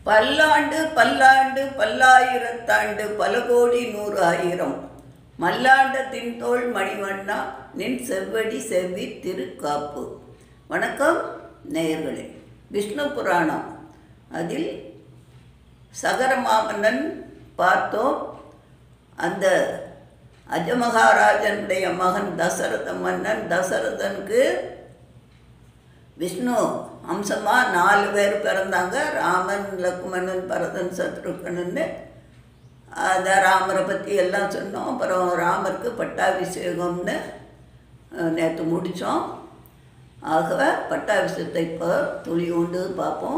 பல்லாண்டு பல்லாண்டு பல்லாயிரத்தாண்டு பல கோடி நூறு ஆயிரம் மல்லாண்ட தின்தோள் மணிவண்ணா நின் செவ்வடி செவ்வி திருக்காப்பு வணக்கம் நேயர்களே விஷ்ணு புராணம் அதில் சகரமாமன்னன் பார்த்தோம் அந்த அஜமகாராஜனுடைய மகன் தசரத மன்னன் தசரதனுக்கு விஷ்ணு அம்சமாக நாலு பேர் பிறந்தாங்க ராமன் லக்மணன் பரதன் சத்ருகனன்னு அதை ராமரை பற்றி எல்லாம் சொன்னோம் அப்புறம் ராமருக்கு பட்டாபிஷேகம்னு நேற்று முடித்தோம் ஆகவே பட்டாபிஷேகத்தை இப்போ துளி உண்டு பார்ப்போம்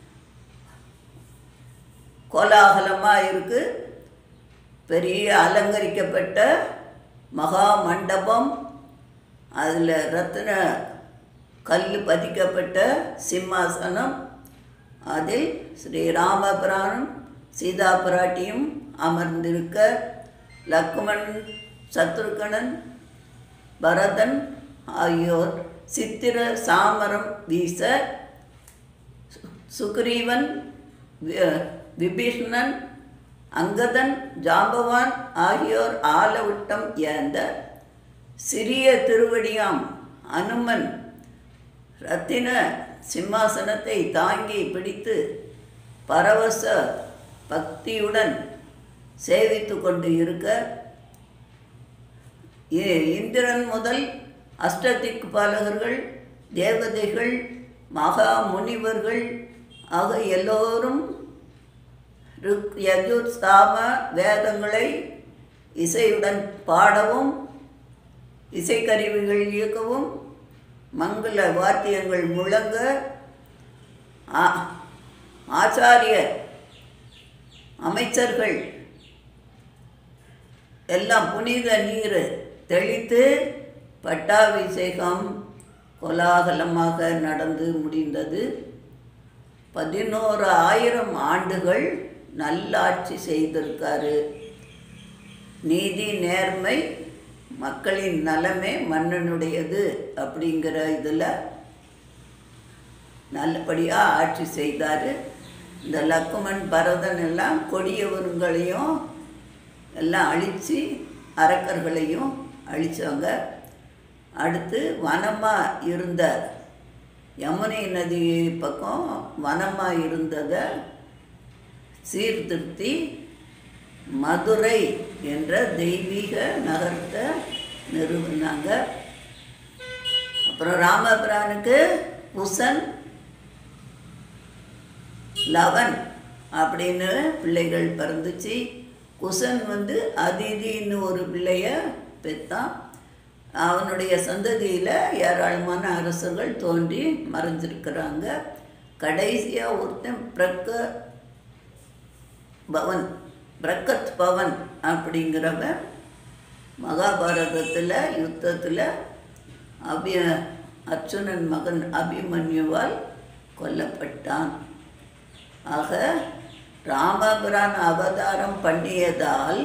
கோலாகலமாக இருக்குது பெரிய அலங்கரிக்கப்பட்ட மகா மண்டபம் அதில் ரத்தின கல் பதிக்கப்பட்ட சிம்மாசனம் அதில் ஸ்ரீ ராமபிரானும் சீதா பிராட்டியும் அமர்ந்திருக்க லக்மண் சத்ருகணன் பரதன் ஆகியோர் சித்திர சாமரம் வீச சுக்ரீவன் விபீஷ்ணன் அங்கதன் ஜாம்பவான் ஆகியோர் ஆலவிட்டம் ஏந்த சிறிய திருவடியாம் அனுமன் ரத்தின சிம்மாசனத்தை தாங்கி பிடித்து பரவச பக்தியுடன் சேவித்து கொண்டு இருக்க இந்திரன் முதல் அஷ்டதிக் பாலகர்கள் தேவதைகள் மகா முனிவர்கள் ஆக எல்லோரும் ருக் யஜுர் சாம வேதங்களை இசையுடன் பாடவும் இசைக்கருவிகள் இயக்கவும் மங்கள வாத்தியங்கள் முழங்க ஆச்சாரிய அமைச்சர்கள் எல்லாம் புனித நீர் தெளித்து பட்டாபிஷேகம் கோலாகலமாக நடந்து முடிந்தது பதினோரு ஆயிரம் ஆண்டுகள் நல்லாட்சி செய்திருக்காரு நீதி நேர்மை மக்களின் நலமே மன்னனுடையது அப்படிங்கிற இதில் நல்லபடியாக ஆட்சி செய்தார் இந்த லக்குமன் பரதன் எல்லாம் கொடியவருங்களையும் எல்லாம் அழித்து அரக்கர்களையும் அழித்தவங்க அடுத்து வனமாக இருந்த யமுனை நதி பக்கம் வனமாக இருந்ததை சீர்திருத்தி மதுரை என்ற தெய்வீக நகரத்தை நிறுவினாங்க அப்புறம் ராமபிரானுக்கு புசன் லவன் அப்படின்னு பிள்ளைகள் பிறந்துச்சு குசன் வந்து அதிதின்னு ஒரு பிள்ளைய பெற்றான் அவனுடைய சந்ததியில் ஏராளமான அரசர்கள் தோன்றி மறைஞ்சிருக்கிறாங்க கடைசியாக ஒருத்தன் பிரக்க பவன் பிரக்கத் பவன் அப்படிங்கிறவன் மகாபாரதத்தில் யுத்தத்தில் அபி அர்ஜுனன் மகன் அபிமன்யுவால் கொல்லப்பட்டான் ஆக ராமபுரான் அவதாரம் பண்ணியதால்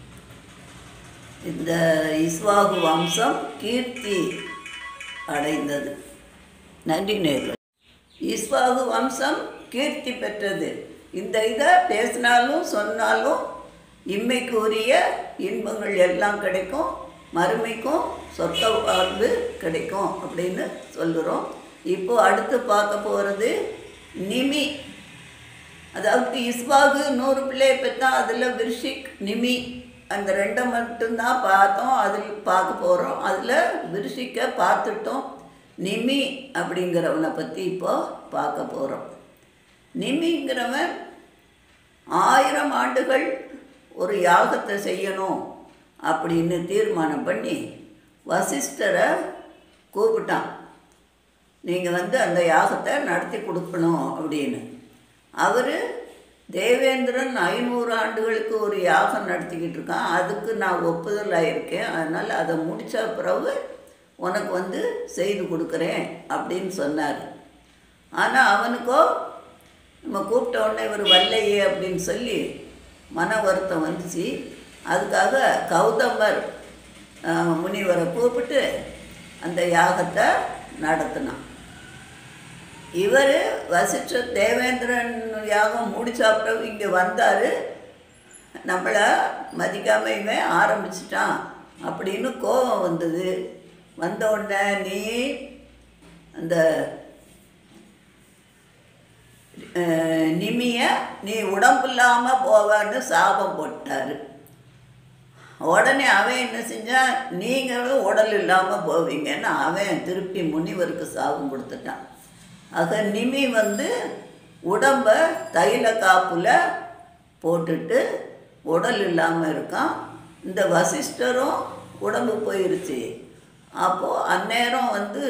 இந்த இஸ்வாகு வம்சம் கீர்த்தி அடைந்தது நன்றி நேர்கள் இஸ்வாகு வம்சம் கீர்த்தி பெற்றது இந்த இதை பேசினாலும் சொன்னாலும் இம்மைக்கு உரிய இன்பங்கள் எல்லாம் கிடைக்கும் மறுமைக்கும் சொத்த வாழ்வு கிடைக்கும் அப்படின்னு சொல்லுகிறோம் இப்போ அடுத்து பார்க்க போகிறது நிமி அதாவது இஸ்வாகு நூறு பிள்ளையை பெற்றா அதில் விர்ஷிக் நிமி அந்த ரெண்டை மட்டும்தான் பார்த்தோம் அதில் பார்க்க போகிறோம் அதில் விருஷிக்க பார்த்துட்டோம் நிமி அப்படிங்கிறவனை பற்றி இப்போது பார்க்க போகிறோம் நிமிங்கிறவன் ஆயிரம் ஆண்டுகள் ஒரு யாகத்தை செய்யணும் அப்படின்னு தீர்மானம் பண்ணி வசிஷ்டரை கூப்பிட்டான் நீங்கள் வந்து அந்த யாகத்தை நடத்தி கொடுக்கணும் அப்படின்னு அவர் தேவேந்திரன் ஐநூறு ஆண்டுகளுக்கு ஒரு யாகம் நடத்திக்கிட்டு இருக்கான் அதுக்கு நான் ஒப்புதல் ஆயிருக்கேன் அதனால் அதை முடித்த பிறகு உனக்கு வந்து செய்து கொடுக்குறேன் அப்படின்னு சொன்னார் ஆனால் அவனுக்கோ நம்ம கூப்பிட்ட உடனே இவர் வல்லையே அப்படின்னு சொல்லி மன வருத்தம் வந்துச்சு அதுக்காக கௌதமர் அஹ், முனிவரை கூப்பிட்டு அந்த யாகத்தை நடத்தினான் இவர் வசிஷ்ட தேவேந்திரன் யாகம் முடிச்ச அப்புறம் இங்கே வந்தார் நம்மளை மதிக்காம இவன் ஆரம்பிச்சிட்டான் அப்படின்னு கோபம் வந்தது வந்த உடனே நீ அந்த அஹ், நிமிய நீ உடம்பு இல்லாமல் போவான்னு சாபம் போட்டார் உடனே அவன் என்ன செஞ்சான் நீங்களும் உடல் இல்லாமல் போவீங்கன்னு அவன் திருப்பி முனிவருக்கு சாபம் கொடுத்துட்டான் ஆக நிமி வந்து உடம்ப தைல காப்புல போட்டுட்டு உடல் இல்லாமல் இருக்கான் இந்த வசிஷ்டரும் உடம்பு போயிருச்சு அப்போது அந்நேரம் வந்து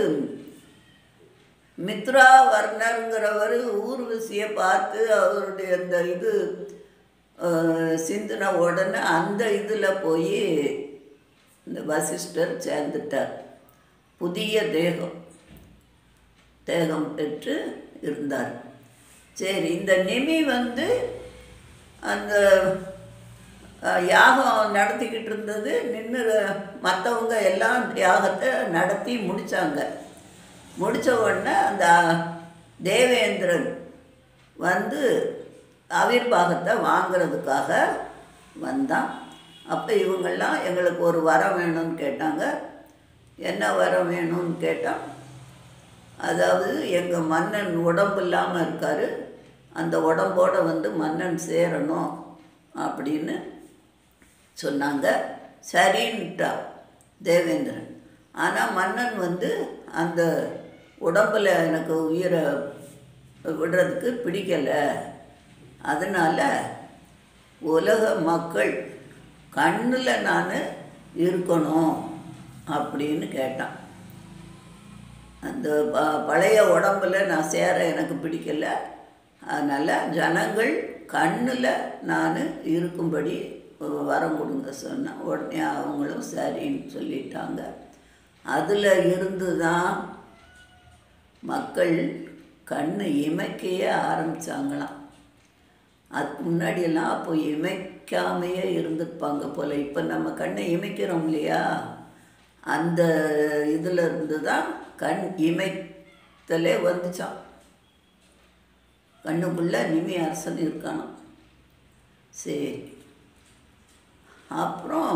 மித்ரா வர்ணருங்கிறவர் ஊர்வசியை பார்த்து அவருடைய அந்த இது அஹ், சிந்தின உடனே அந்த இதில் போய் இந்த வசிஷ்டர் சேர்ந்துட்டார் புதிய தேகம் தேகம் பெற்று இருந்தார் சரி இந்த நிமி வந்து அந்த அஹ், யாகம் நடத்திக்கிட்டு இருந்தது நின்று மற்றவங்க எல்லாம் யாகத்தை நடத்தி முடித்தாங்க முடித்த உடனே அந்த தேவேந்திரன் வந்து ஆவிர்வாகத்தை வாங்கிறதுக்காக வந்தான் அப்போ இவங்கெல்லாம் எங்களுக்கு ஒரு வரம் வேணும்னு கேட்டாங்க என்ன வரம் வேணும்னு கேட்டால் அதாவது எங்கள் மன்னன் உடம்பு இல்லாமல் இருக்கார் அந்த உடம்போட வந்து மன்னன் சேரணும் அப்படின்னு சொன்னாங்க சரின்ட்டா தேவேந்திரன் ஆனால் மன்னன் வந்து அந்த உடம்பில் எனக்கு உயிரை விடுறதுக்கு பிடிக்கலை அதனால் உலக மக்கள் கண்ணில் நான் இருக்கணும் அப்படின்னு கேட்டான் அந்த ப பழைய உடம்புல நான் சேர எனக்கு பிடிக்கல அதனால் ஜனங்கள் கண்ணில் நான் இருக்கும்படி வரம் கொடுங்க சொன்னேன் உடனே அவங்களும் சரின்னு சொல்லிட்டாங்க அதில் இருந்து தான் மக்கள் கண்ணு இமைக்கையே ஆரம்பித்தாங்களாம் அதுக்கு முன்னாடியெல்லாம் அப்போ இமைக்காமையே இருந்திருப்பாங்க போல் இப்போ நம்ம கண்ணை இமைக்கிறோம் இல்லையா அந்த இதில் இருந்து தான் கண் இமைத்தலே வந்துச்சான் கண்ணுக்குள்ளே நிமி அரசன் இருக்கானாம் சரி அப்புறம்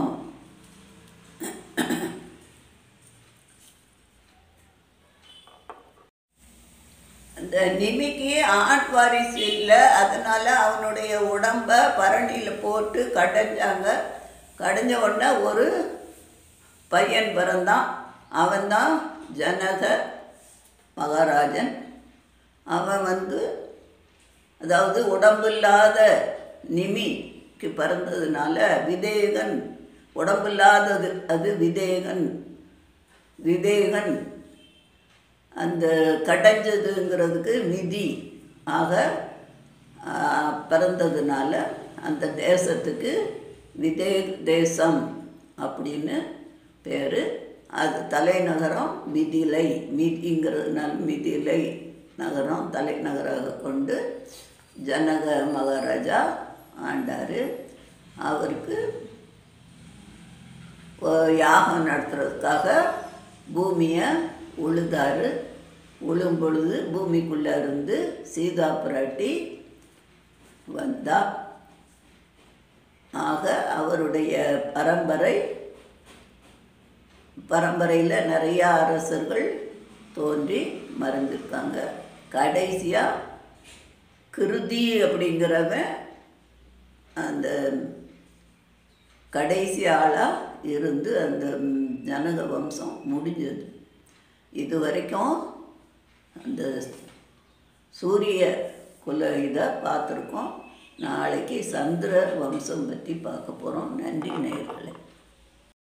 அந்த நிமிக்கு ஆண் வாரிசு இல்லை அதனால் அவனுடைய உடம்ப பரணியில் போட்டு கடைஞ்சாங்க கடைஞ்ச உடனே ஒரு பையன் பிறந்தான் அவன்தான் ஜனக மகாராஜன் அவன் வந்து அதாவது உடம்பில்லாத நிமிக்கு பிறந்ததுனால விதேகன் உடம்பில்லாதது அது விதேகன் விதேகன் அந்த கடைஞ்சதுங்கிறதுக்கு மிதி ஆக ஆ, பிறந்ததுனால அந்த தேசத்துக்கு விதே தேசம் அப்படின்னு பேர் அது தலைநகரம் மிதிலை மிதிங்கிறதுனால மிதிலை நகரம் தலைநகராக கொண்டு ஜனக மகாராஜா ஆண்டார் அவருக்கு ஒ- யாகம் நடத்துறதுக்காக பூமியை உழுதாரு உழும் பொழுது பூமிக்குள்ளே இருந்து சீதா பிராட்டி வந்தா ஆக அவருடைய பரம்பரை பரம்பரையில் நிறையா அரசர்கள் தோன்றி மறைஞ்சிருக்காங்க கடைசியாக கிருதி அப்படிங்கிறவன் அந்த கடைசி ஆளாக இருந்து அந்த ம், ஜனக வம்சம் முடிஞ்சது இது வரைக்கும் அந்த சூரிய குல இதை பார்த்துருக்கோம் நாளைக்கு சந்திர வம்சம் பற்றி பார்க்க போகிறோம் நன்றி நேயர்களே